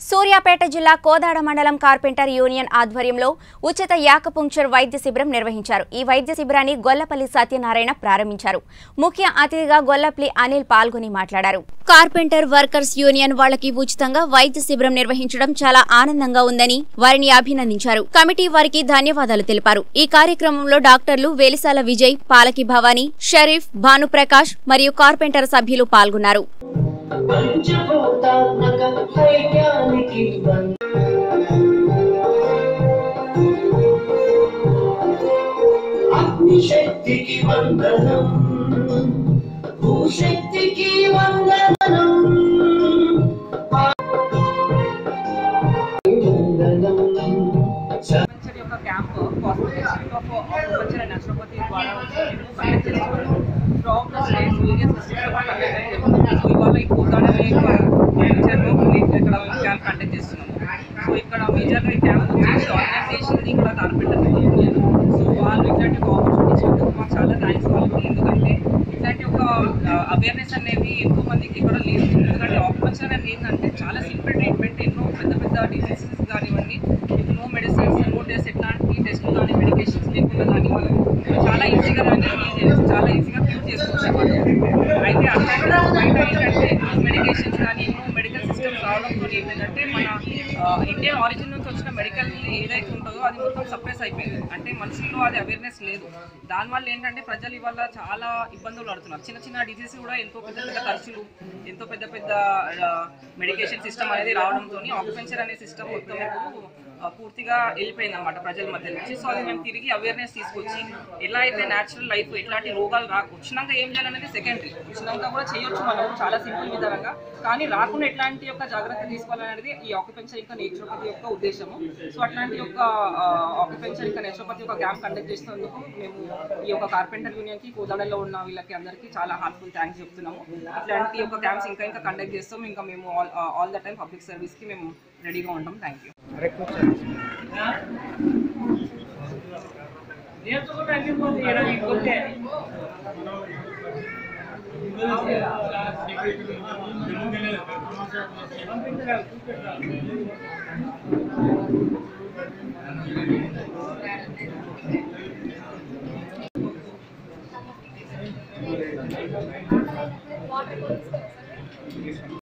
సూర్యాపేట జిల్లా కోదాడ మండలం carpenter union ఆధ్వర్యంలో ఉచిత యాకపుంక్చర్ వైద్య శిబిరం నిర్వహించారు ఈ వైద్య శిబిరాన్ని గొల్లపల్లి సత్యనారాయణ ప్రారంభించారు ముఖ్య అతిథిగా గొల్లపల్లి అనిల్ పాల్గొని మాట్లాడారు కార్పెంటర్ వర్కర్స్ యూనియన్ వాళ్ళకి ఉచితంగా వైద్య శిబిరం నిర్వహించడం చాలా ఆనందంగా ఉందని వారిని అభినందించారు కమిటీ వారికి ధన్యవాదాలు తెలిపారు ఈ కార్యక్రమంలో డాక్టర్లు వేలిసాల విజయ్ పాలకి భవానీ షరీఫ్ భానుప్రకాష్ మరియు కార్పెంటర్ సభ్యులు పాల్గొన్నారు పంచభూతాత్మక వైజ్ఞానికి అగ్నిశక్తికి వందనం భూశక్తికి వందనం వందనం కల్చర్ యొక్క camp cosmetics of acupuncture and naturopathy ద్వారా కండక్ట్ చేస్తున్నాము throughout the states various districts conduct so ఇవాళ ఈ కోదాడ మేజర్లో ఇక్కడ క్యాంప్ కండక్ట్ చేస్తున్నాము సో ఇక్కడ మేజర్గా ఈ క్యాంప్ వచ్చేసి ఆర్గనైజేషన్ ఇక్కడ కార్పెంటర్ యూనియన్ సో వాళ్ళు ఇట్లాంటి ఒక ఆపర్చునిటీస్ ఇచ్చినందుకు మాకు చాలా థ్యాంక్స్ వాళ్ళకి ఎందుకంటే ఇట్లాంటి ఒక అవేర్నెస్ అనేది ఎంతో మందికి ఇక్కడ లేదు ఎందుకంటే ఆక్యుపంచర్ అనేది ఏంటంటే చాలా సింపుల్ ట్రీట్మెంట్ ఎన్నో పెద్ద పెద్ద డిసీజెస్ కానివ్వండి నో మెడిసిన్స్ నో టెస్ట్ ఎట్లాంటి టెస్ట్లు కానీ మెడికేషన్స్ లేకుండా కానీ మనం చాలా ఈజీగా దాన్ని heal చేసి చాలా ఈజీగా క్యూర్ చేసుకోవచ్చు అన్నమాట. అయితే అట్లాంటి బయట ఏంటంటే మెడికేషన్స్ కానీ ఎన్నో మెడికల్ సిస్టమ్స్ రావడంతో ఏంటంటే మన ఇండియన్ ఆరిజిన్ నుంచి వచ్చిన మెడికల్ ఏదైతే ఉంటుందో అది మొత్తం సప్రెస్ అయిపోయింది అంటే మనుషుల్లో అది అవేర్నెస్ లేదు దానివల్ల ఏంటంటే ప్రజలు ఇవాళ చాలా ఇబ్బందులు పడుతున్నారు చిన్న చిన్న డిసీజ్ కూడా ఎంతో పెద్ద పెద్ద ఖర్చులు ఎంతో పెద్ద పెద్ద మెడికేషన్ సిస్టమ్ అనేది రావడంతో ఆక్యుపెన్చర్ అనే సిస్టమ్ మొత్తం ఇప్పుడు ఆ, పూర్తిగా వెళ్ళిపోయింది అనమాట ప్రజల మధ్య నుంచి సో అది మేము తిరిగి అవేర్నెస్ తీసుకొచ్చి ఎలా అయితే న్యాచురల్ లైఫ్ ఎట్లాంటి రోగాలు రా వచ్చినాక ఏం చేయాలనేది సెకండరీ వచ్చినాక కూడా చేయొచ్చు మనం చాలా సింపుల్ విధానంగా కానీ రాకుండా ఎట్లాంటి యొక్క జాగ్రత్త తీసుకోవాలనేది ఈ ఆక్యుపెన్చర్ ఇంకా నేచురోపతి యొక్క ఉద్దేశము సో అట్లాంటి యొక్క ఆక్యుపెన్చర్ ఇంకా నేచురోపతి యొక్క క్యాంప్ కండక్ట్ చేసినందుకు మేము ఈ యొక్క కార్పెంటర్ యూనియన్ కి కోదాడలో ఉన్న వీళ్ళకి అందరికీ చాలా హార్ట్ఫుల్ థ్యాంక్స్ చెప్తున్నాము ఇట్లాంటి యొక్క క్యాంప్స్ ఇంకా ఇంకా కండక్ట్ చేస్తాం ఇంకా మేము all all the time public service కి మేము రెడీగా ఉంటాం థ్యాంక్ యూ Thank